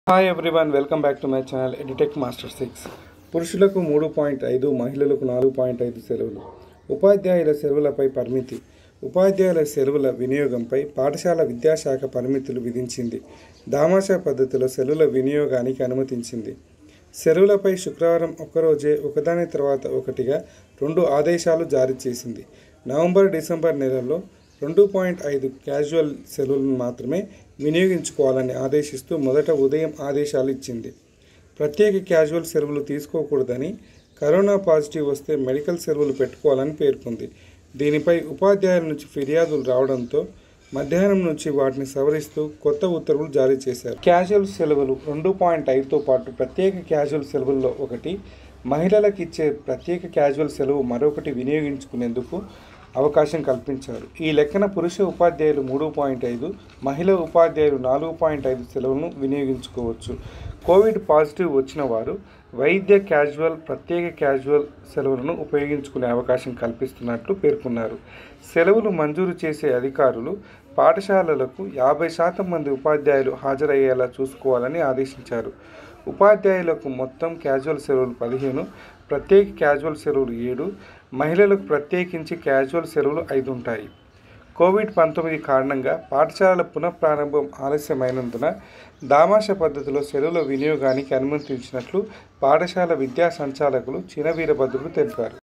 hi everyone welcome back to my channel edtech master six పురుషులకు మూడు point ఐదు మహిళలకు నాలుగు పాయింట్ ఐదు సెలవులు ఉపాధ్యాయుల సెలవులపై పరిమితి ఉపాధ్యాయుల సెలవుల వినియోగంపై పాఠశాల విద్యాశాఖ పరిమితులు విధించింది దామాషా పద్ధతిలో సెలవుల వినియోగానికి అనుమతించింది సెలవులపై శుక్రవారం ఒక్కరోజే ఒకదాని తర్వాత ఒకటిగా రెండు ఆదేశాలు జారీ చేసింది నవంబర్ డిసెంబర్ నెలల్లో రెండు పాయింట్ ఐదు క్యాజువల్ సెలవులను మాత్రమే వినియోగించుకోవాలని ఆదేశిస్తూ మొదట ఉదయం ఆదేశాలు ఇచ్చింది ప్రత్యేక క్యాజువల్ సెలవులు తీసుకోకూడదని కరోనా పాజిటివ్ వస్తే మెడికల్ సెలవులు పెట్టుకోవాలని పేర్కొంది దీనిపై ఉపాధ్యాయుల నుంచి ఫిర్యాదులు రావడంతో మధ్యాహ్నం నుంచి వాటిని సవరిస్తూ కొత్త ఉత్తర్వులు జారీ చేశారు క్యాజువల్ సెలవులు రెండు పాయింట్ ఐదుతో పాటు ప్రత్యేక క్యాజువల్ సెలవుల్లో ఒకటి మహిళలకు ఇచ్చే ప్రత్యేక క్యాజువల్ సెలవు మరొకటి వినియోగించుకునేందుకు అవకాశం కల్పించారు ఈ లెక్కన పురుష ఉపాధ్యాయులు మూడు పాయింట్ ఐదు మహిళా ఉపాధ్యాయులు నాలుగు పాయింట్ ఐదు సెలవులను వినియోగించుకోవచ్చు కోవిడ్ పాజిటివ్ వచ్చిన వారు వైద్య క్యాజువల్ ప్రత్యేక క్యాజువల్ సెలవులను ఉపయోగించుకునే అవకాశం కల్పిస్తున్నట్లు పేర్కొన్నారు సెలవులు మంజూరు చేసే అధికారులు పాఠశాలలకు యాభై శాతం మంది ఉపాధ్యాయులు హాజరయ్యేలా చూసుకోవాలని ఆదేశించారు ఉపాధ్యాయులకు మొత్తం క్యాజువల్ సెలవులు పదిహేను ప్రత్యేక క్యాజువల్ సెలవులు ఏడు మహిళలకు ప్రత్యేకించి క్యాజువల్ సెలవులు ఐదు ఉంటాయి కోవిడ్ పంతొమ్మిది కారణంగా పాఠశాలల పునఃప్రారంభం ఆలస్యమైనందున దామాష పద్ధతిలో సెలవుల వినియోగానికి అనుమతించినట్లు పాఠశాల విద్యా సంచాలకులు చిన వీరభద్రుడు తెలిపారు